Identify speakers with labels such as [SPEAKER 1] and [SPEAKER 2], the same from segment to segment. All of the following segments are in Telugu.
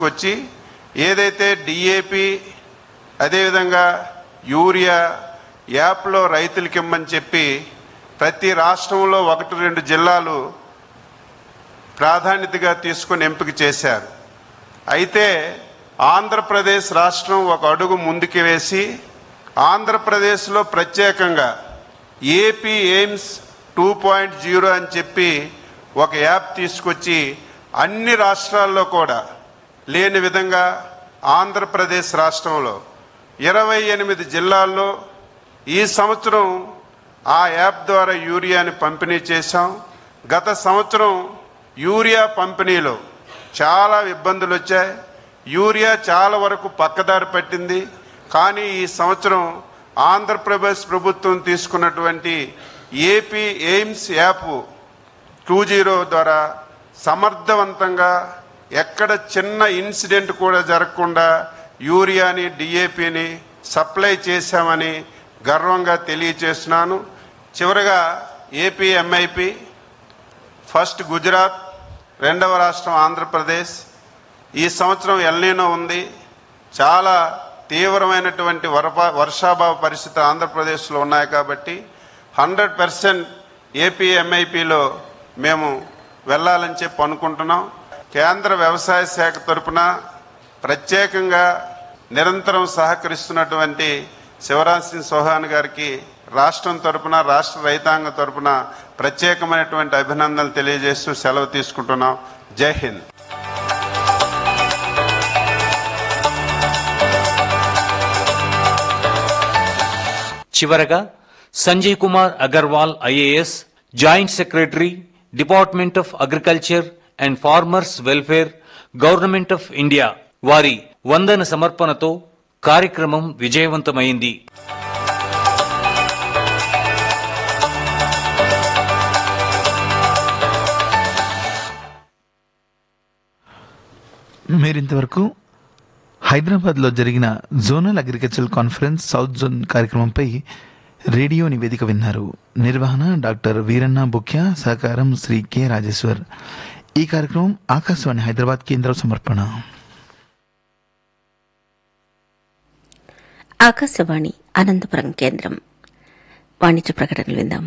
[SPEAKER 1] వచ్చి ఏదైతే డిఏపి అదేవిధంగా యూరియా యాప్లో రైతులకి ఇమ్మని చెప్పి ప్రతి రాష్ట్రంలో ఒకటి రెండు జిల్లాలు ప్రాధాన్యతగా తీసుకుని ఎంపిక చేశారు అయితే ఆంధ్రప్రదేశ్ రాష్ట్రం ఒక అడుగు ముందుకు వేసి ఆంధ్రప్రదేశ్లో ప్రత్యేకంగా AP AIMS two point zero అని చెప్పి ఒక యాప్ తీసుకొచ్చి అన్ని రాష్ట్రాల్లో కూడా లేని విధంగా ఆంధ్రప్రదేశ్ రాష్ట్రంలో ఇరవై ఎనిమిది జిల్లాల్లో ఈ సంవత్సరం ఆ యాప్ ద్వారా యూరియాని పంపిణీ చేశాం గత సంవత్సరం యూరియా పంపిణీలో చాలా ఇబ్బందులు వచ్చాయి యూరియా చాలా వరకు పక్కదారి పట్టింది కానీ ఈ సంవత్సరం ఆంధ్రప్రదేశ్ ప్రభుత్వం తీసుకున్నటువంటి AP AIMS app two zero ద్వారా సమర్థవంతంగా ఎక్కడ చిన్న ఇన్సిడెంట్ కూడా జరగకుండా యూరియాని డిఏపిని సప్లై చేశామని గర్వంగా తెలియచేస్తున్నాను చివరగా ఏపీ ఎంఐపి ఫస్ట్ గుజరాత్ రెండవ రాష్ట్రం ఆంధ్రప్రదేశ్ ఈ సంవత్సరం ఎల్నీనో ఉంది చాలా తీవ్రమైనటువంటి వరప వర్షాభావ పరిస్థితులు ఆంధ్రప్రదేశ్లో ఉన్నాయి కాబట్టి హండ్రెడ్ పర్సెంట్ ఏపీ ఎంఐపిలో మేము వెళ్ళాలని చెప్పి అనుకుంటున్నాం కేంద్ర వ్యవసాయ శాఖ తరపున ప్రత్యేకంగా నిరంతరం సహకరిస్తున్నటువంటి శివరాజ్ సింగ్ చౌహాన్ గారికి రాష్ట్రం తరపున రాష్ట్ర రైతాంగం తరపున ప్రత్యేకమైనటువంటి అభినందనలు తెలియజేస్తూ సెలవు తీసుకుంటున్నాం జై హింద్
[SPEAKER 2] చివరగా Sanjay Kumar Agarwal IAS joint secretary department of agriculture and farmers welfare government of India వారి వందన సమర్పణతో కార్యక్రమం విజయవంతమైంది
[SPEAKER 3] మీరింతవరకు హైదరాబాద్లో జరిగిన zonal agriculture conference south zone కార్యక్రమంపై రేడియో నివేదిక విన్నారు నిర్వహణ డాక్టర్ వీరన్న బుక్య సహకారం శ్రీ కె రాజేశ్వర్ ఈ కార్యక్రమం ఆకాశవాణి హైదరాబాద్ కేంద్రం సమర్పణ
[SPEAKER 4] ఆకాశవాణి అనంతపురం కేంద్రం వాణిజ్య ప్రకటనలు విందాం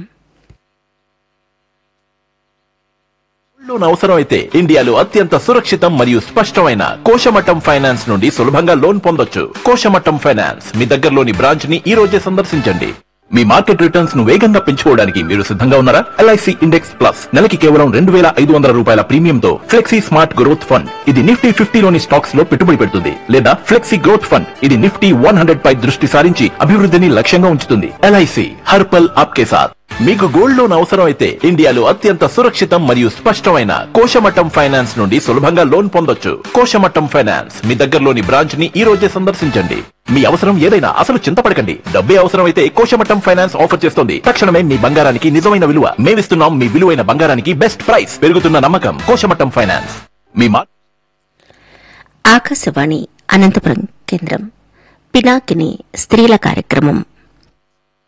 [SPEAKER 5] లోన్ అవసరమైతే ఇండియాలో అత్యంత సురక్షితం మరియు స్పష్టమైన కోశమట్టం ఫైనాన్స్ నుండి సులభంగా లోన్ పొందొచ్చు కోశమట్టం ఫైనాన్స్ మీ దగ్గరలోని బ్రాంచ్ ని ఈ రోజే సందర్శించండి మీ మార్కెట్ రిటర్న్స్ ను వేగంగా పెంచుకోవడానికి మీరు సిద్ధంగా ఉన్నారా ఎల్ఐసి ఇండెక్స్ ప్లస్ నెలకి కేవలం రెండు వేల ఐదు వందల రూపాయల ప్రీమియంతో ఫ్లెక్సీ స్మార్ట్ గ్రోత్ ఫండ్ ఇది నిఫ్టీ ఫిఫ్టీలోని స్టాక్స్ లో పెట్టుబడి పెడుతుంది లేదా ఫ్లెక్సీ గ్రోత్ ఫండ్ ఇది నిఫ్టీ వన్ హండ్రెడ్ పై దృష్టి సారించి అభివృద్ధిని లక్ష్యంగా ఉంచుతుంది ఎల్ఐసి హర్పల్ ఆప్కే సాత్ మీకు గోల్డ్ లోన్ అవసరం అయితే ఇండియాలో అత్యంత సురక్షితం మరియు స్పష్టమైన కోశమట్టం ఫైనాన్స్ నుండి సులభంగా లోన్ పొందొచ్చు కోశమట్టం ఫైనాన్స్ మీ దగ్గరలోని బ్రాంచ్ ని ఈ రోజే సందర్శించండి మీ అవసరం ఏదైనా అసలు చింతపడకండి డబ్బే అవసరం అయితే కోశమట్టం ఫైనాన్స్ ఆఫర్ చేస్తుంది తక్షణమే మీ బంగారానికి నిజమైన విలువ మేమిస్తున్నాం మీ విలువైన బంగారానికి బెస్ట్ ప్రైస్ పెరుగుతున్న నమ్మకం కోశమట్టం ఫైనాన్స్ మీ మా
[SPEAKER 4] ఆకాశవాణి అనంతపురం కేంద్రం పినాకిని స్త్రీల కార్యక్రమం